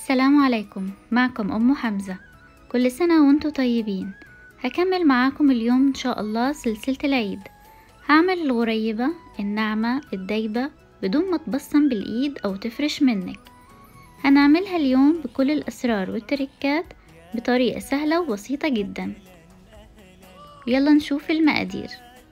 السلام عليكم معكم أم حمزة كل سنة وانتم طيبين هكمل معاكم اليوم إن شاء الله سلسلة العيد هعمل الغريبة الناعمة الدايبة بدون ما تبصم بالإيد أو تفرش منك هنعملها اليوم بكل الأسرار والتركات بطريقة سهلة وبسيطة جدا يلا نشوف المقادير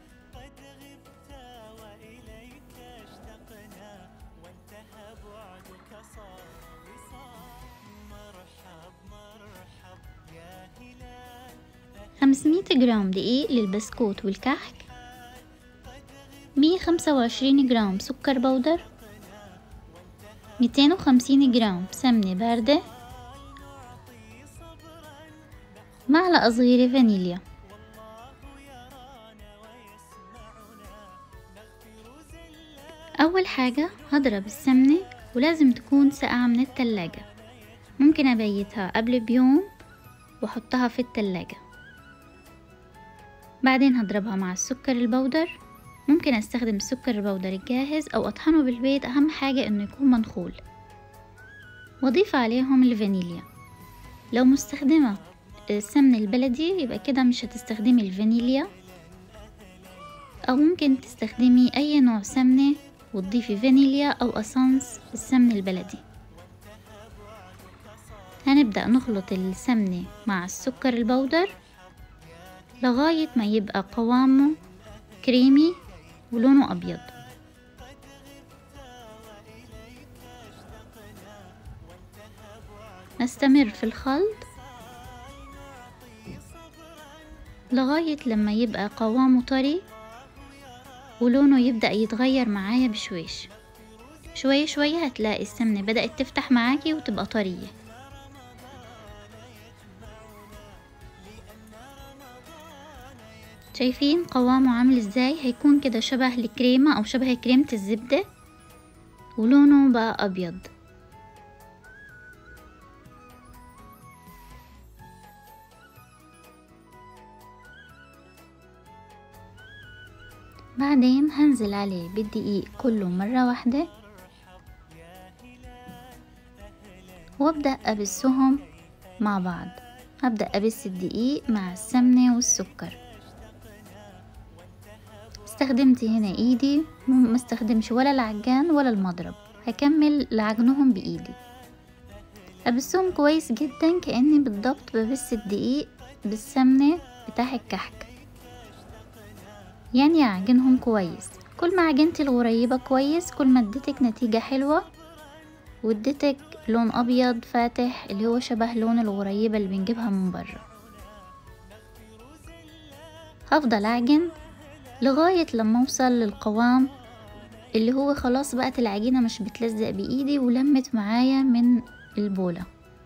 خمسمية جرام دقيق للبسكوت والكحك مية خمسة وعشرين جرام سكر بودر ميتين وخمسين جرام سمنة باردة معلقة صغيرة فانيليا أول حاجة هضرب السمنة ولازم تكون ساقعة من التلاجة ممكن أبيتها قبل بيوم وأحطها في التلاجة بعدين هضربها مع السكر البودر ممكن استخدم السكر البودر الجاهز او اطحنه بالبيت اهم حاجة انه يكون منخول واضيف عليهم الفانيليا لو مستخدمة السمن البلدي يبقى كده مش هتستخدمي الفانيليا او ممكن تستخدمي اي نوع سمنة وتضيفي فانيليا او اسانس السمن البلدي هنبدأ نخلط السمنة مع السكر البودر لغاية ما يبقى قوامه كريمي ولونه أبيض نستمر في الخلط لغاية لما يبقى قوامه طري ولونه يبدأ يتغير معايا بشويش شوية شوية هتلاقي السمنة بدأت تفتح معاكي وتبقى طرية شايفين قوامه عامل ازاي هيكون كده شبه الكريمة او شبه كريمة الزبدة ولونه بقى ابيض بعدين هنزل عليه بالدقيق كله مرة واحدة وابدأ ابسهم مع بعض هبدأ ابس الدقيق مع السمنة والسكر استخدمت هنا ايدي ما استخدمش ولا العجان ولا المضرب هكمل لعجنهم بايدي ابسهم كويس جدا كاني بالضبط ببس الدقيق بالسمنه بتاع الكحك يعني اعجنهم كويس كل ما عجنت الغريبه كويس كل ما اديتك نتيجه حلوه واديتك لون ابيض فاتح اللي هو شبه لون الغريبه اللي بنجيبها من بره هفضل اعجن لغاية لما اوصل للقوام اللي هو خلاص بقت العجينة مش بتلزق بايدي ولمت معايا من البولة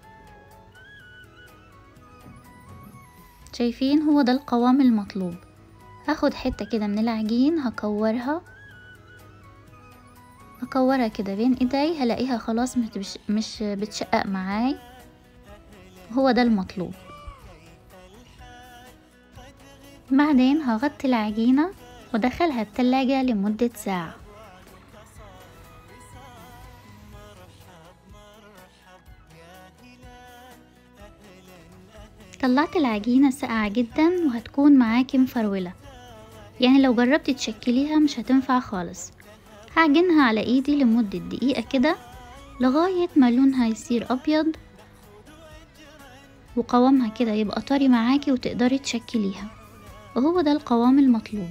شايفين هو ده القوام المطلوب هاخد حتة كده من العجين هكورها هكورها كده بين ايدي هلاقيها خلاص مش, مش بتشقق معاي هو ده المطلوب بعدين هغطي العجينة ودخلها التلاجة لمدة ساعة طلعت العجينة ساقعة جدا وهتكون معاكي مفرولة يعني لو جربتي تشكليها مش هتنفع خالص هعجنها على ايدي لمدة دقيقة كده لغاية ما لونها يصير ابيض وقوامها كده يبقى طري معاكي وتقدري تشكليها وهو ده القوام المطلوب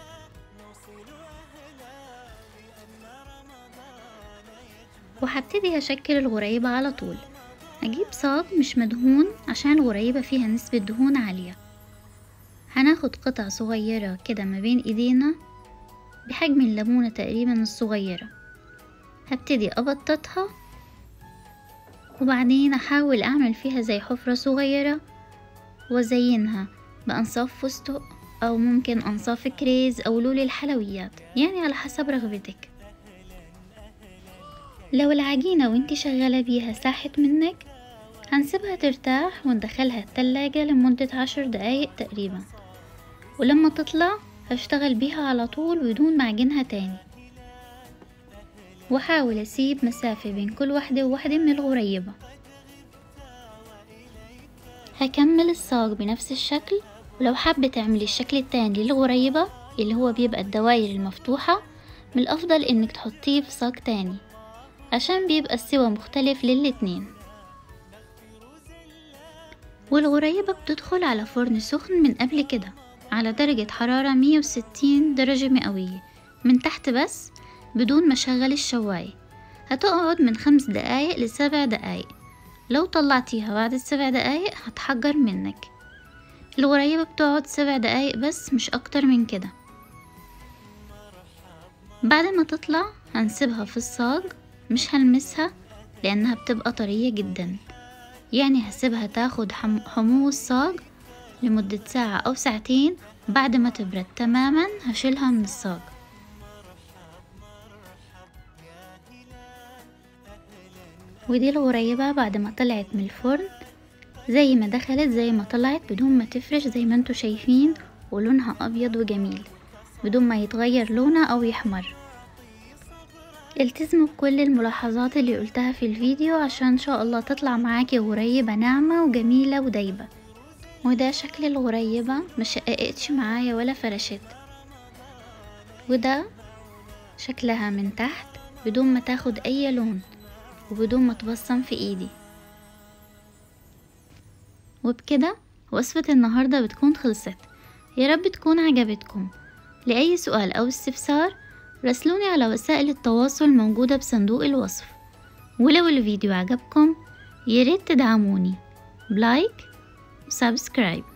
وهبتدي هشكل الغريبة على طول هجيب صاج مش مدهون عشان الغريبة فيها نسبة دهون عالية هناخد قطع صغيرة كده ما بين ايدينا بحجم الليمونة تقريبا الصغيرة هبتدي ابططها وبعدين احاول اعمل فيها زي حفرة صغيرة وازينها بأنصاف فستق أو ممكن أنصاف كريز أو لولي الحلويات يعني على حسب رغبتك لو العجينة وانتي شغالة بيها ساحت منك هنسيبها ترتاح وندخلها التلاجة لمدة عشر دقايق تقريبا ولما تطلع هشتغل بيها على طول بدون ما اعجنها تاني وحاول اسيب مسافة بين كل واحدة وواحدة من الغريبة هكمل الصاج بنفس الشكل ولو حابة تعملي الشكل التاني للغريبة اللي هو بيبقى الدواير المفتوحة من الأفضل إنك تحطيه في صاج تاني عشان بيبقى السوا مختلف للاتنين والغريبة بتدخل على فرن سخن من قبل كده على درجة حرارة مية وستين درجة مئوية من تحت بس بدون ما شغل الشواية هتقعد من خمس دقايق لسبع دقايق لو طلعتيها بعد السبع دقايق هتحجر منك الغريبة بتقعد سبع دقايق بس مش أكتر من كده بعد ما تطلع هنسيبها في الصاج مش هلمسها لأنها بتبقى طرية جدا يعني هسيبها تاخد حمو الصاج لمدة ساعة أو ساعتين بعد ما تبرد تماما هشيلها من الصاج ودي الغريبة بعد ما طلعت من الفرن زي ما دخلت زي ما طلعت بدون ما تفرش زي ما انتوا شايفين ولونها أبيض وجميل بدون ما يتغير لونها أو يحمر التزموا بكل الملاحظات اللي قلتها في الفيديو عشان ان شاء الله تطلع معاكي غريبة ناعمة وجميلة ودايبة وده شكل الغريبة مش شققتش معايا ولا فرشت وده شكلها من تحت بدون ما تاخد اي لون وبدون ما تبصم في ايدي وبكده وصفة النهاردة بتكون خلصت يا رب تكون عجبتكم لأي سؤال أو استفسار راسلوني على وسائل التواصل الموجودة بصندوق الوصف ولو الفيديو عجبكم ياريت تدعموني بلايك وسبسكرايب